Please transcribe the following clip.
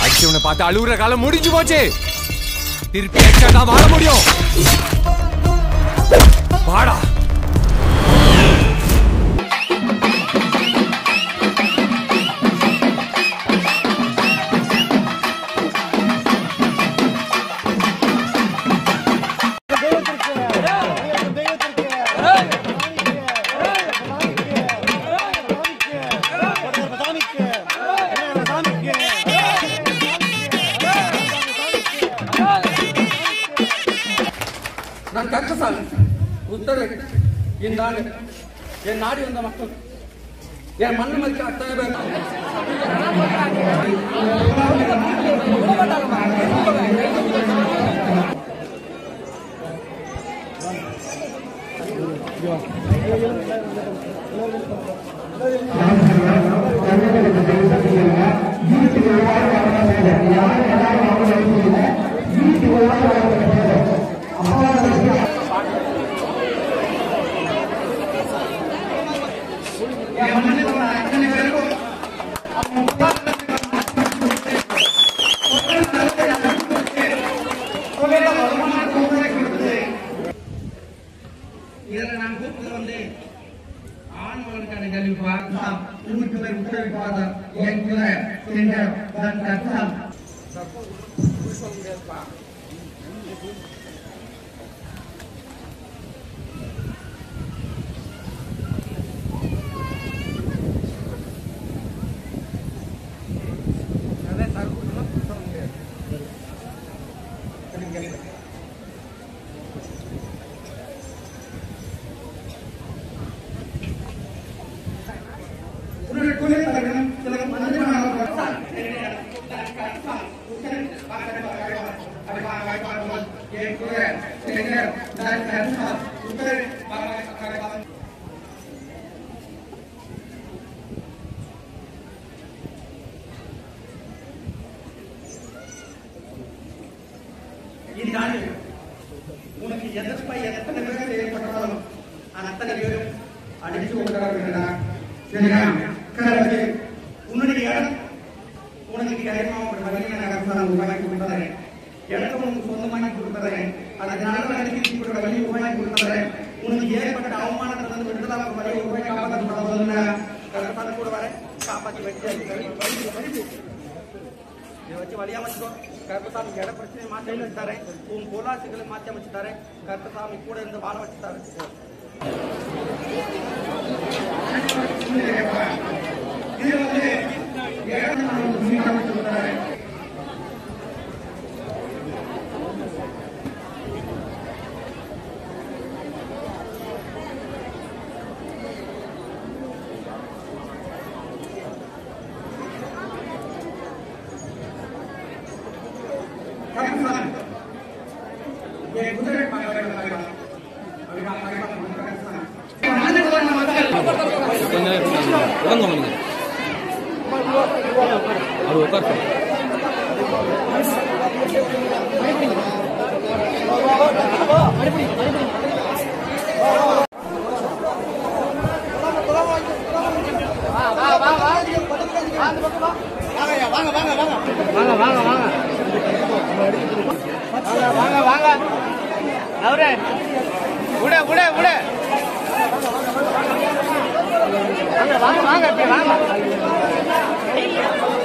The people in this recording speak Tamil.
அடிச்சவனை பார்த்து அழுகுற காலம் முடிஞ்சு போச்சு திருப்பி அடிச்சா தான் வாழ முடியும் வாடா நான் கருப்பசாமி உத்தரவு இந்த ஆண்டு என் நாடி வந்த மக்கள் என் மண்ணு மதிக்க அத்தனை பேர் இதில் நான் கூப்பிட்டு வந்து ஆண்களுக்கான கல்வி பார்த்தோம் உங்களுக்கு போய் உத்தரவு பார்த்தோம் என் கூட சென்ற நான் கற்றாம் உன்னுடைய குழந்தைகளும் சில மனிதனாக இந்த ஆண்டு உனக்கு எதிர்ப்பை எத்தனை பேர் ஏற்பட்டாலும் அந்த அத்தனை பேரும் அடிச்சு உட்கார சரியா கடவுளே உன்னுடைய இடம் உனக்கு இடமா ஒரு வழியை நகர்த்து நான் உருவாக்கி கொடுத்ததேன் எனக்கு உனக்கு சொந்தமாக்கி கொடுத்ததேன் அதனால அடிக்கடி கொடுத்த வழி உருவாக்கி கொடுத்ததேன் உனக்கு ஏற்பட்ட அவமானத்தை வந்து விடுதலை ஒரு வழியை உருவாக்கி காப்பாற்ற சொல்லுங்க கருப்பான கூட வர காப்பாற்றி வச்சு இதை வச்சு வழி அமைச்சிட்டோம் கருப்பசாமி இட பிரச்சனையை மாற்றி அமைச்சு தரேன் உன் பொருளாசிகளை மாற்றி அமைச்சு தரேன் கருப்பசாமி கூட இருந்து வாழ வச்சு தரேன் இது வந்து இடம் நான் மீட் அமைச்சு கொடுத்தேன் கருப்பசாமி என் குதிரை பகவான் பகவான் பகவான் பகவான் கருப்பசாமி உடங்க மனிதர் அவர் உட்கார் வாங்க வாங்க அவரே விட விட விட வாங்க வாங்க வாங்க இப்படி வாங்க